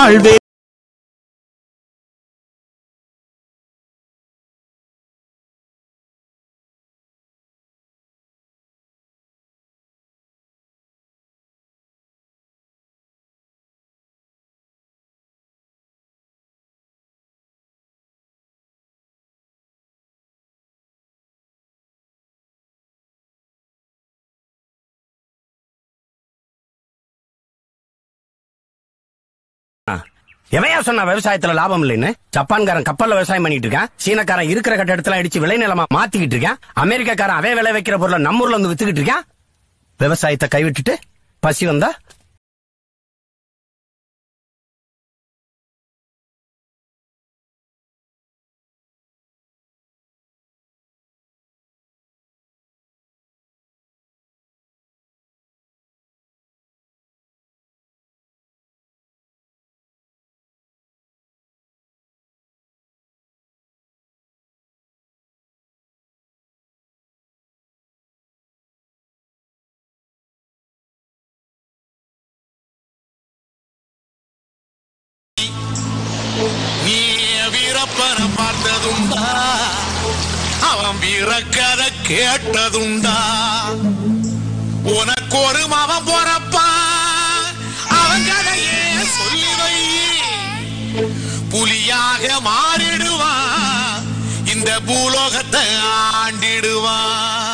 வாழ்வே எவையா சொன்னா விவசாயத்துல லாபம் இல்லைன்னு ஜப்பான்காரன் கப்பல்ல விவசாயம் பண்ணிட்டு இருக்கான் சீனக்காரன் இருக்கிற கட்டடத்துல அடிச்சு விளைநிலமா மாத்திக்கிட்டு இருக்கான் அமெரிக்காக்காரன் அவன் விளை வைக்கிற பொருளை நம்ம ஊர்ல வந்து வித்துக்கிட்டு இருக்கான் விவசாயத்தை கைவிட்டுட்டு பசி வந்தா நீ வீரப்பன பார்த்ததுண்டா அவன் வீரக்கதை கேட்டதுண்டா உனக்கு ஒரு மவன் போறப்பா அவன் கதையே சொல்லி வை புலியாக மாறிடுவான் இந்த பூலோகத்தை ஆண்டிடுவான்